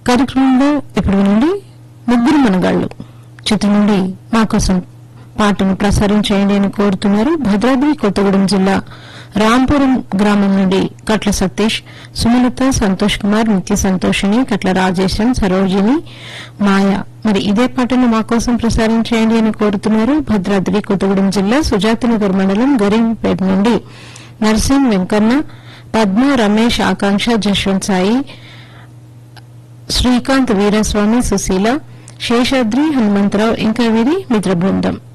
కార్యక్రమంలో ఇప్పుడు నుండి ముగ్గురు మనగాళ్లు చిత్రం నుండి మా కోసం పాటను ప్రసారం చేయండి అని కోరుతున్నారు భద్రాద్రి కొత్తగూడెం జిల్లా రాంపురం గ్రామం నుండి కట్ల సతీష్ సుమలత సంతోష్ కుమార్ నిత్య సంతోషిని కట్ల రాజేశం సరోజిని మాయ మరి ఇదే పాటను మా కోసం ప్రసారం చేయండి అని కోరుతున్నారు భద్రాద్రి కొత్తగూడెం జిల్లా సుజాతనగర్ మండలం గరీంపేట నుండి నర్సింగ్ వెంకన్న పద్మ రమేష్ ఆకాంక్ష జశ్వంత్ సాయి శ్రీకాంత్ వీరస్వామి సుశీల శేషాద్రి హనుమంతరావు ఇంకా వీరి మిత్ర బృందం